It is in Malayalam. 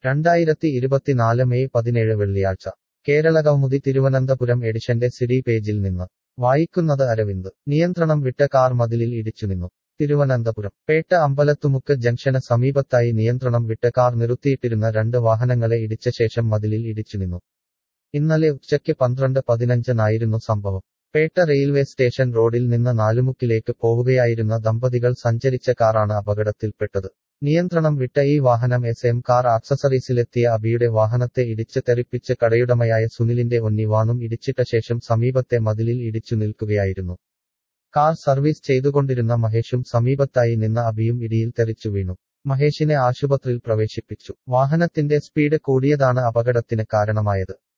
രണ്ടായിരത്തി ഇരുപത്തിനാല് മെയ് പതിനേഴ് വെള്ളിയാഴ്ച കേരള കൗമുദി തിരുവനന്തപുരം എഡിഷന്റെ സിഡി പേജിൽ നിന്ന് വായിക്കുന്നത് അരവിന്ദ് നിയന്ത്രണം വിട്ട കാർ മതിലിൽ ഇടിച്ചുനിന്നു തിരുവനന്തപുരം പേട്ട അമ്പലത്തുമുക്ക് ജംഗ്ഷന് സമീപത്തായി നിയന്ത്രണം വിട്ട കാർ നിർത്തിയിട്ടിരുന്ന രണ്ട് വാഹനങ്ങളെ ഇടിച്ച ശേഷം മതിലിൽ ഇടിച്ചുനിന്നു ഇന്നലെ ഉച്ചയ്ക്ക് പന്ത്രണ്ട് പതിനഞ്ചിനായിരുന്നു സംഭവം പേട്ട റെയിൽവേ സ്റ്റേഷൻ റോഡിൽ നിന്ന് നാലുമുക്കിലേക്ക് പോവുകയായിരുന്ന ദമ്പതികൾ സഞ്ചരിച്ച കാറാണ് അപകടത്തിൽപ്പെട്ടത് നിയന്ത്രണം വിട്ട ഈ വാഹനം എസ് എം കാർ ആക്സസറീസിലെത്തിയ അബിയുടെ വാഹനത്തെ ഇടിച്ച് തെറിപ്പിച്ച് കടയുടമയായ സുനിലിന്റെ ഒന്നിവാനും ഇടിച്ചിട്ട ശേഷം സമീപത്തെ മതിലിൽ ഇടിച്ചു നിൽക്കുകയായിരുന്നു കാർ സർവീസ് ചെയ്തുകൊണ്ടിരുന്ന മഹേഷും സമീപത്തായി നിന്ന അബിയും ഇടിയിൽ തെറിച്ചു വീണു മഹേഷിനെ ആശുപത്രിയിൽ പ്രവേശിപ്പിച്ചു വാഹനത്തിന്റെ സ്പീഡ് കൂടിയതാണ് അപകടത്തിന് കാരണമായത്